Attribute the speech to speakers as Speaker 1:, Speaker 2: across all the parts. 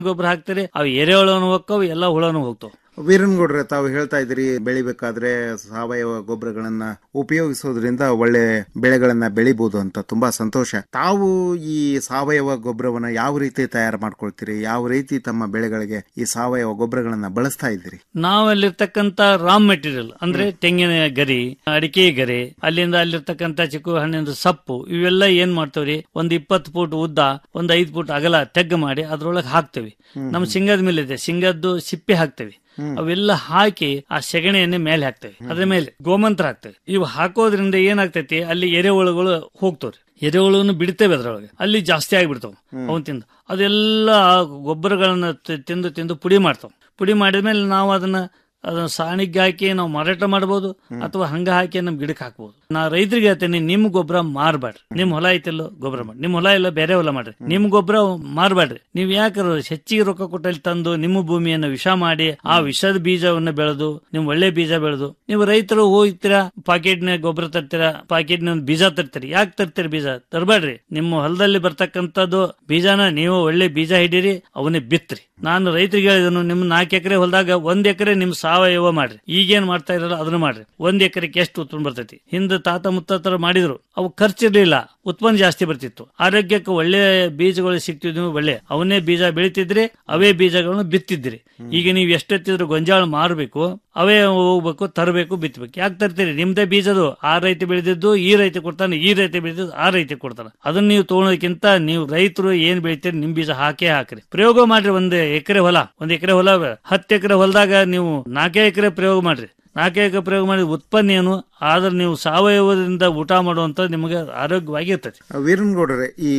Speaker 1: ಗೊಬ್ಬರ ಹಾಕ್ತೀರಿ ಅವು ಎರೆಹುಳನು ಹೋಗ್ತಾವ ಎಲ್ಲ ಹುಳನು ಹೋಗ್ತಾವ
Speaker 2: ವೀರನ್ಗೌಡ್ರೆ ತಾವು ಹೇಳ್ತಾ ಇದ್ರಿ ಬೆಳಿಬೇಕಾದ್ರೆ ಸಾವಯವ ಗೊಬ್ಬರಗಳನ್ನ ಉಪಯೋಗಿಸೋದ್ರಿಂದ ಒಳ್ಳೆ ಬೆಳೆಗಳನ್ನ ಬೆಳಿಬಹುದು ಅಂತ ತುಂಬಾ ಸಂತೋಷ ತಾವು ಈ ಸಾವಯವ ಗೊಬ್ಬರವನ್ನ ಯಾವ ರೀತಿ ತಯಾರು ಮಾಡ್ಕೊಳ್ತೀರಿ ಯಾವ ರೀತಿ ತಮ್ಮ ಬೆಳೆಗಳಿಗೆ ಈ ಸಾವಯವ ಗೊಬ್ಬರಗಳನ್ನ ಬಳಸ್ತಾ ಇದ್ದೀರಿ
Speaker 1: ನಾವಲ್ಲಿರ್ತಕ್ಕಂತ ರಾಮ್ ಮೆಟೀರಿಯಲ್ ಅಂದ್ರೆ ತೆಂಗಿನ ಗರಿ ಅಡಿಕೆ ಗರಿ ಅಲ್ಲಿಂದ ಅಲ್ಲಿರ್ತಕ್ಕಂತ ಚಿಕ್ಕು ಹಣ್ಣಿನ ಸಪ್ಪು ಇವೆಲ್ಲ ಏನ್ ಮಾಡ್ತೇವ್ರಿ ಒಂದ್ ಇಪ್ಪತ್ತು ಫೂಟ್ ಉದ್ದ ಒಂದ್ ಐದ್ ಫೂಟ್ ಅಗಲ ತೆಗ್ಗ ಮಾಡಿ ಅದ್ರೊಳಗೆ ಹಾಕ್ತೇವಿ ನಮ್ ಸಿಂಗದ ಮೇಲೆ ಇದೆ ಸಿಂಗದ್ದು ಸಿಪ್ಪೆ ಹಾಕ್ತೇವಿ ಅವೆಲ್ಲ ಹಾಕಿ ಆ ಸೆಗಣಿಯನ್ನೇ ಮೇಲೆ ಹಾಕ್ತೇವೆ ಅದ್ರ ಮೇಲೆ ಗೋಮಂತ್ರ ಹಾಕ್ತೇವೆ ಇವು ಹಾಕೋದ್ರಿಂದ ಏನಾಗ್ತೈತಿ ಅಲ್ಲಿ ಎರೆಹುಳುಗಳು ಹೋಗ್ತವ್ರಿ ಎರೆಹುಳುನು ಬಿಡ್ತೇವೆ ಅದ್ರೊಳಗೆ ಅಲ್ಲಿ ಜಾಸ್ತಿ ಆಗಿಬಿಡ್ತಾವ ಅವನ್ ತಿಂದು ಅದೆಲ್ಲ ಆ ಗೊಬ್ಬರಗಳನ್ನ ತಿ- ತಿಂದು ತಿಂದು ಪುಡಿ ಮಾಡ್ತಾವ ಪುಡಿ ಮಾಡಿದ್ಮೇಲೆ ನಾವು ಅದನ್ನ ಅದನ್ನ ಸಾಣಿಗೆ ಹಾಕಿ ನಾವು ಮಾರಾಟ ಮಾಡಬಹುದು ಅಥವಾ ಹಂಗ ಹಾಕಿ ನಮ್ ಗಿಡಕ್ಕೆ ಹಾಕ್ಬಹುದು ನಾ ರೈತರಿಗೆ ಹೇಳ್ತೇನೆ ನಿಮ್ ಗೊಬ್ಬರ ಮಾರ್ಬೇಡ್ರಿ ನಿಮ್ ಹೊಲ ಐತಿಲ್ಲೋ ಗೊಬ್ಬರ ಮಾಡಿ ನಿಮ್ ಹೊಲ ಇಲ್ಲ ಬೇರೆ ಹೊಲ ಮಾಡ್ರಿ ನಿಮ್ ಗೊಬ್ಬರ ಮಾರ್ಬೇಡ್ರಿ ನೀವ್ ಯಾಕೆ ಹೆಚ್ಚಿಗೆ ರೊಕ್ಕ ಕೊಟ್ಟಲ್ಲಿ ತಂದು ನಿಮ್ಮ ಭೂಮಿಯನ್ನು ವಿಷ ಮಾಡಿ ಆ ವಿಷದ ಬೀಜವನ್ನ ಬೆಳೆದು ನಿಮ್ ಒಳ್ಳೆ ಬೀಜ ಬೆಳೆದು ನೀವು ರೈತರು ಹೋಗ್ತೀರಾ ಪಾಕೆಟ್ನ ಗೊಬ್ಬರ ತರ್ತೀರಾ ಪಾಕೆಟ್ನ ಬೀಜ ತರ್ತೀರಿ ಯಾಕೆ ತರ್ತೀರಿ ಬೀಜ ತರಬೇಡ್ರಿ ನಿಮ್ಮ ಹೊಲದಲ್ಲಿ ಬರ್ತಕ್ಕಂಥದ್ದು ಬೀಜನ ನೀವು ಒಳ್ಳೆ ಬೀಜ ಹಿಡೀರಿ ಅವನ್ನೇ ಬಿತ್ರಿ ನಾನು ರೈತರಿಗೆ ಹೇಳಿದನು ನಿಮ್ ನಾಲ್ಕು ಎಕರೆ ಹೊಲದಾಗ ಒಂದ್ ಎಕರೆ ನಿಮ್ ಸಾವಯವ ಮಾಡ್ರಿ ಈಗೇನ್ ಮಾಡ್ತಾ ಇರಲ್ಲ ಅದನ್ನ ಮಾಡ್ರಿ ಒಂದ್ ಎಕರೆಗೆ ಎಷ್ಟು ಉತ್ಪನ್ನ ಬರ್ತೈತಿ ಹಿಂದೆ ತಾತ ಮುತ್ತಾತರ ಮಾಡಿದ್ರು ಅವು ಖರ್ಚಿರ್ಲಿಲ್ಲ ಉತ್ಪನ್ನ ಜಾಸ್ತಿ ಬರ್ತಿತ್ತು ಆರೋಗ್ಯಕ್ಕೆ ಒಳ್ಳೆ ಬೀಜಗಳು ಸಿಕ್ತಿದ್ವು ಒಳ್ಳೆ ಅವನ್ನೇ ಬೀಜ ಬೆಳಿತಿದ್ರಿ ಅವೇ ಬೀಜಗಳನ್ನು ಬಿತ್ತಿದ್ರಿ ಈಗ ನೀವು ಎಷ್ಟೊತ್ತಿದ್ರು ಗೊಂಜಾಳ ಮಾರಬೇಕು ಅವೇ ಹೋಗ್ಬೇಕು ತರಬೇಕು ಬಿತ್ತಬೇಕು ಯಾಕೆ ತರ್ತೀರಿ ನಿಮ್ದೇ ಬೀಜದು ಆ ರೈತ ಬೆಳೆದಿದ್ದು ಈ ರೈತ ಕೊಡ್ತಾನೆ ಈ ರೈತ ಬೆಳೆದಿದ್ದು ಆ ರೈತ ಕೊಡ್ತಾನೆ ಅದನ್ನ ನೀವು ತಗೊಳೋದಕ್ಕಿಂತ ನೀವು ರೈತರು ಏನ್ ಬೆಳಿತೀರಿ ನಿಮ್ ಬೀಜ ಹಾಕೇ ಹಾಕ್ರಿ ಪ್ರಯೋಗ ಮಾಡ್ರಿ ಒಂದ್ ಎಕರೆ ಹೊಲ ಒಂದ್ ಎಕರೆ ಹೊಲ ಹತ್ತು ಎಕರೆ ಹೊಲದಾಗ ನೀವು ನಾಲ್ಕೇ ಎಕರೆ ಪ್ರಯೋಗ ಮಾಡ್ರಿ ನಾಲ್ಕೇ ಎಕರೆ ಪ್ರಯೋಗ ಮಾಡಿ ಉತ್ಪನ್ನ ಏನು ಆದ್ರೆ ನೀವು ಸಾವಯವದಿಂದ ಊಟ ಮಾಡುವಂತ ನಿಮಗೆ ಆರೋಗ್ಯವಾಗಿ ಇರ್ತೈತಿ
Speaker 2: ವೀರನ್ಗೌಡ್ರೆ ಈ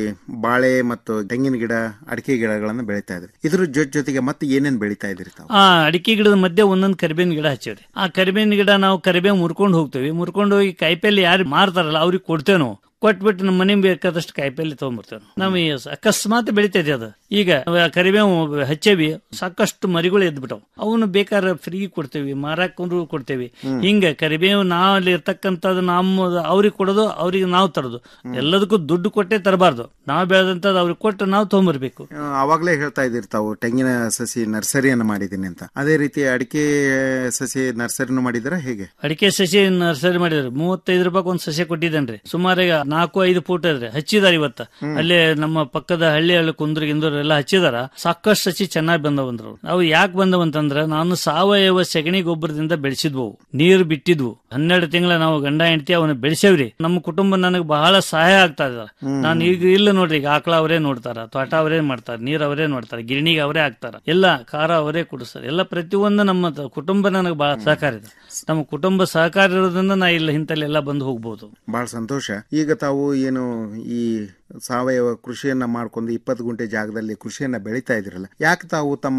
Speaker 2: ಬಾಳೆ ಮತ್ತು ತೆಂಗಿನ ಗಿಡ ಅಡಿಕೆ ಗಿಡಗಳನ್ನ ಬೆಳಿತಾ ಇದ್ರಿ ಇದ್ರ ಜೊತೆ ಜೊತೆಗೆ ಮತ್ತೆ ಏನೇನ್ ಬೆಳಿತಾ ಇದ್ರಿ ತಾವು
Speaker 1: ಆ ಅಡಿಕೆ ಗಿಡದ ಮಧ್ಯೆ ಒಂದೊಂದು ಕರಿಬೇವಿನ ಗಿಡ ಹಚ್ಚಿವ್ರಿ ಆ ಕರಿಬೇವಿನ ಗಿಡ ನಾವು ಕರಿಬೇವು ಮುರ್ಕೊಂಡು ಹೋಗ್ತೇವೆ ಮುರ್ಕೊಂಡು ಹೋಗಿ ಕಾಯಿಪಲ್ಲೆ ಯಾರು ಮಾರ್ತಾರಲ್ಲ ಅವ್ರಿಗೆ ಕೊಡ್ತೇವೆ ನಾವು ಕೊಟ್ಬಿಟ್ಟು ನಮ್ಮ ಮನೆ ಬೇಕಾದಷ್ಟು ಕಾಯಿಪಲ್ಲೆ ತಗೊಂಡ್ಬರ್ತೇವೆ ನಾವು ಈ ಅಕಸ್ಮಾತ್ ಬೆಳಿತೈತಿ ಅದು ಈಗ ಅವ ಕರಿಬೇವು ಹಚ್ಚೇವಿ ಸಾಕಷ್ಟು ಮರಿಗಳು ಎದ್ಬಿಟ್ಟವು ಅವನು ಬೇಕಾದ್ರೆ ಫ್ರೀ ಕೊಡ್ತೇವಿ ಮಾರಾಕೊಂಡ್ರು ಕೊಡ್ತೇವಿ ಹಿಂಗ ಕರಿಬೇವು ನಾವಲ್ಲಿ ಇರ್ತಕ್ಕಂಥದ್ದು ನಮ್ಮ ಅವ್ರಿಗೆ ಕೊಡೋದು ಅವ್ರಿಗೆ ನಾವು ತರೋದು ಎಲ್ಲದಕ್ಕೂ ದುಡ್ಡು ಕೊಟ್ಟೆ ತರಬಾರ್ದು ನಾವು ಬೆಳೆದಂತದ್ದು ಅವ್ರಿಗೆ ಕೊಟ್ಟು ನಾವು ತಗೊಂಬರ್ಬೇಕು
Speaker 2: ಆ, ಅವಾಗ್ಲೇ ಹೇಳ್ತಾ ಇದ್ದೀರಿ ತಾವು ತೆಂಗಿನ ಸಸಿ ನರ್ಸರಿಯನ್ನು ಮಾಡಿದ್ದೀನಿ ಅಂತ ಅದೇ ರೀತಿ ಅಡಿಕೆ ಸಸಿ ನರ್ಸರಿನೂ ಮಾಡಿದಿರಾ ಹೇಗೆ
Speaker 1: ಅಡಿಕೆ ಸಸಿ ನರ್ಸರಿ ಮಾಡಿದ್ರು ಮೂವತ್ತೈದು ರೂಪಾಯಿ ಒಂದ್ ಸಸಿ ಕೊಟ್ಟಿದ್ದೇನ್ರಿ ಸುಮಾರು ಈಗ ನಾಲ್ಕು ಐದು ಫೂಟ್ ಇದ್ರಿ ಹಚ್ಚಿದಾರ ಇವತ್ತ ಅಲ್ಲೇ ನಮ್ಮ ಪಕ್ಕದ ಹಳ್ಳಿ ಹಳ್ಳಿ ಕುಂದ್ರ ಗಿಂದ್ರ ಎಲ್ಲ ಹಚ್ಚಿದಾರ ಸಾಕಷ್ಟು ಸಸಿ ಚೆನ್ನಾಗಿ ಬಂದವಂದ್ರು ಅವು ಯಾಕೆ ಬಂದವಂತಂದ್ರ ನಾನು ಸಾವಯವ ಸೆಗಣಿ ಗೊಬ್ಬರದಿಂದ ಬೆಳೆಸಿದ್ವು ನೀರು ಬಿಟ್ಟಿದ್ವು ಹನ್ನೆರಡು ತಿಂಗಳ ನಾವು ಗಂಡ ಹೆಂಡತಿ ಅವನ್ನ ಬೆಳೆಸೇವ್ರಿ ನಮ್ಮ ಕುಟುಂಬ ನನಗೆ ಬಹಳ ಸಹಾಯ ಆಗ್ತಾ ಇದಾರೆ ನಾನು ಈಗ ಇಲ್ಲ ನೋಡ್ರಿ ಈಗ ಆಕಳ ಅವರೇ ನೋಡ್ತಾರ ತೋಟ ಅವರೇ ಮಾಡ್ತಾರ ನೀರ್ ಅವರೇ ನೋಡ್ತಾರೆ ಗಿರಣಿಗೆ ಅವರೇ ಹಾಕ್ತಾರ ಎಲ್ಲ ಖಾರ ಅವರೇ ಕುಡಿಸ್ತಾರೆ ಎಲ್ಲ ಪ್ರತಿಯೊಂದು ನಮ್ಮ ತ- ಕುಟುಂಬ ನನಗೆ ಬಹಳ ಸಹಕಾರ ಇದೆ ನಮ್ಮ ಕುಟುಂಬ ಸಹಕಾರ ಇರೋದ್ರಿಂದ ನಾ ಇಲ್ಲ ಇಂತಲ್ಲಿ ಎಲ್ಲ ಬಂದು ಹೋಗ್ಬೋದು
Speaker 2: ಬಹಳ ಸಂತೋಷ ಈಗ ತಾವು ಏನು ಈ ಸಾವಯವ ಕೃಷಿಯನ್ನ ಮಾಡ್ಕೊಂಡು ಇಪ್ಪತ್ತು ಗುಂಟೆ ಜಾಗದಲ್ಲಿ ಕೃಷಿಯನ್ನ ಬೆಳೀತಾ ಇದ್ರಲ್ಲ ಯಾಕೆ ತಾವು ತಮ್ಮ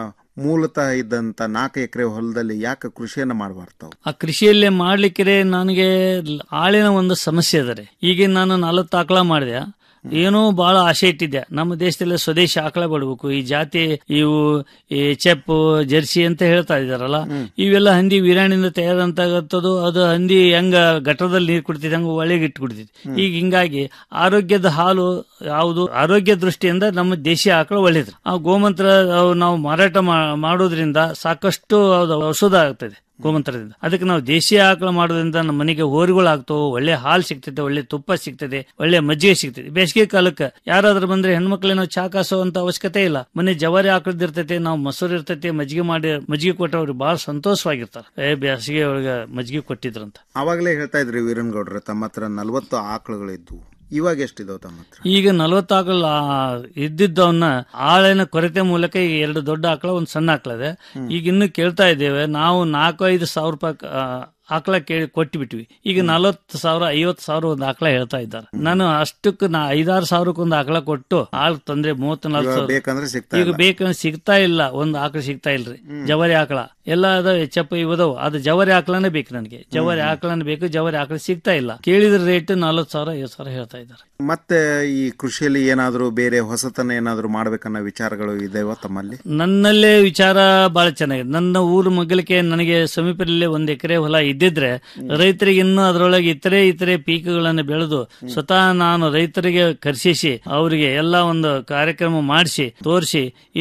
Speaker 2: ಮೂಲತಃ ಇದ್ದಂತ ನಾಲ್ಕು ಎಕರೆ ಹೊಲದಲ್ಲಿ ಯಾಕೆ ಕೃಷಿಯನ್ನ ಮಾಡಬಾರ್ದು ತಾವು
Speaker 1: ಆ ಕೃಷಿಯಲ್ಲೇ ಮಾಡ್ಲಿಕ್ಕೆ ನನಗೆ ಲ್- ಆಳಿನ ಒಂದು ಸಮಸ್ಯೆ ಅದ ಈಗ ನಾನು ನಲವತ್ತು ಆಕಳ ಮಾಡಿದೆ ಏನೋ ಬಹಳ ಆಸೆ ಇಟ್ಟಿದ್ದೆ ನಮ್ಮ ದೇಶದಲ್ಲಿ ಸ್ವದೇಶಿ ಆಕಳ ಬಿಡ್ಬೇಕು ಈ ಜಾತಿ ಇವು ಈ ಚೆಪ್ ಜರ್ಸಿ ಅಂತ ಹೇಳ್ತಾ ಇದಾರಲ್ಲ ಇವೆಲ್ಲ ಹಂದಿ ವೀರಾಣಿಂದ ತಯಾರಂತಾಗತ್ತದು ಅದು ಹಂದಿ ಹೆಂಗ ಗಟ್ಟರದಲ್ಲಿ ನೀರು ಕುಡಿತಿದೆ ಹಂಗ ಒಳಗೆ ಇಟ್ಟು ಕುಡಿತಿದೆ ಈಗ ಹಿಂಗಾಗಿ ಆರೋಗ್ಯದ ಹಾಲು ಯಾವುದು ಆರೋಗ್ಯ ದೃಷ್ಟಿಯಿಂದ ನಮ್ಮ ದೇಶೀಯ ಆಕಳ ಒಳ್ಳೇದು ಆ ಗೋಮಂತ್ರ ಅವು ನಾವು ಮಾರಾಟ ಮಾ- ಮಾಡೋದ್ರಿಂದ ಸಾಕಷ್ಟು ಅದು ಔಷಧ ಆಗ್ತದೆ ಗೋಮಂತ್ರದಿಂದ ಅದಕ್ಕೆ ನಾವು ದೇಶೀಯ ಆಕಳ ಮಾಡೋದ್ರಿಂದ ನಮ್ಮ ಮನೆಗೆ ಹೋರಿಗಳು ಆಗ್ತಾವೆ ಒಳ್ಳೆ ಹಾಲು ಸಿಗ್ತದೆ ಒಳ್ಳೆ ತುಪ್ಪ ಸಿಗ್ತದೆ ಒಳ್ಳೆ ಮಜ್ಜಿಗೆ ಸಿಗ್ತದೆ ಬೇಸಿಗೆ ಕಾಲಕ್ಕೆ ಯಾರಾದ್ರೂ ಬಂದ್ರೆ ಹೆಣ್ಮಕ್ಳಿಗೆ ನಾವು ಚಾ ಕಾಸುವಂತ ಅವಶ್ಯಕತೆ ಇಲ್ಲ ಮನೆ ಜವಾರಿ ಆಕಳದಿರ್ತೈತೆ ನಾವು ಮೊಸರು ಇರ್ತೈತೆ ಮಜ್ಜಿಗೆ ಮಾಡಿ ಮಜ್ಜಿಗೆ ಕೊಟ್ಟರೆ ಅವ್ರಿಗೆ ಬಹಳ ಸಂತೋಷವಾಗಿರ್ತಾರೆ ಏ ಬೇಸಿಗೆ ಒಳಗ ಮಜ್ಜಿಗೆ ಕೊಟ್ಟಿದ್ರಂತ
Speaker 2: ಅವಾಗಲೇ ಹೇಳ್ತಾ ಇದ್ರಿ ವೀರನ್ಗೌಡ್ರೆ ತಮ್ಮ ಹತ್ರ ನಲ್ವತ್ತು ಆಕಳುಗಳಿದ್ವು ಇವಾಗ ಎಷ್ಟಿದಾವ್ ತಮ್ಮ ಹತ್ರ
Speaker 1: ಈಗ ನಲವತ್ತು ಆಕಳ ಇದ್ದಿದ್ದವನ್ನ ಆಳಿನ ಕೊರತೆ ಮೂಲಕ ಈಗ ಎರಡು ದೊಡ್ಡ ಆಕಳ ಒಂದು ಸಣ್ಣ ಆಕಳ ಇದೆ ಈಗ ಇನ್ನು ಕೇಳ್ತಾ ಇದ್ದೇವೆ ನಾವು ನಾಲ್ಕು ಐದು ಸಾವಿರ ರೂಪಾಯಿ ಆ, ಆಕಳ ಕೇಳಿ ಕೊಟ್ಟು ಬಿಟ್ವಿ ಈಗ ನಲವತ್ತು ಸಾವಿರ ಐವತ್ತು ಸಾವಿರ ಒಂದು ಆಕಳ ಹೇಳ್ತಾ ಇದ್ದಾರೆ ನಾನು ಅಷ್ಟಕ್ಕೆ ನಾ ಐದಾರು ಸಾವಿರಕ್ಕೆ ಒಂದು ಆಕಳ ಕೊಟ್ಟು ಆಳ್ ತಂದ್ರೆ ಮೂವತ್ತು ನಾಲ್ಕು
Speaker 2: ಇವಾಗ
Speaker 1: ಸಾವಿರ
Speaker 2: ಬೇಕಂದ್ರೆ ಸಿಗ್ತಾ
Speaker 1: ಈಗ ಬೇಕಂದ್ರೆ ಸಿಗ್ತಾ ಇಲ್ಲ ಒಂದು ಆಕಳ ಸಿಗ್ತಾ ಇಲ್ರಿ ಜವರಿ ಆಕಳ ಎಲ್ಲ ಅದಾವ ಎಚ್ಚಪ್ಪ ಇವದವು ಅದು ಜವರಿ ಆಕಳನೇ ಬೇಕು ನನಗೆ ಜವರಿ ಆಕಳನೇ ಬೇಕು ಜವರಿ ಆಕಳ ಸಿಗ್ತಾ ಇಲ್ಲ ಕೇಳಿದ್ರ ರೇಟ್ ನಲ್ವತ್ತು ಸಾವಿರ ಐವತ್ತು ಸಾವಿರ ಹೇಳ್ತಾ ಇದ್ದಾರೆ
Speaker 2: ಮತ್ತೆ ಈ ಕೃಷಿಯಲ್ಲಿ ಏನಾದ್ರೂ ಬೇರೆ ಹೊಸತನ ಏನಾದ್ರೂ ಮಾಡ್ಬೇಕನ್ನೋ ವಿಚಾರಗಳು ಇದಾವ ತಮ್ಮಲ್ಲಿ
Speaker 1: ನನ್ನಲ್ಲೇ ವಿಚಾರ ಬಹಳ ಚೆನ್ನಾಗಿದೆ ನನ್ನ ಊರು ಮಗ್ಗಲಿಕ್ಕೆ ನನಗೆ ಸಮೀಪದಲ್ಲೇ ಒಂದು ಎಕರೆ ಹೊಲ ಇದ್ದಿದ್ರೆ ರೈತರಿಗೆ ಇನ್ನೂ ಅದರೊಳಗೆ ಇತರೆ ಇತರೆ ಪೀಕುಗಳನ್ನು ಬೆಳೆದು ಸ್ವತಃ ನಾನು ರೈತರಿಗೆ ಕರ್ಷಿಸಿ ಅವರಿಗೆ ಎಲ್ಲ ಒಂದು ಕಾರ್ಯಕ್ರಮ ಮಾಡಿಸಿ ತೋರಿಸಿ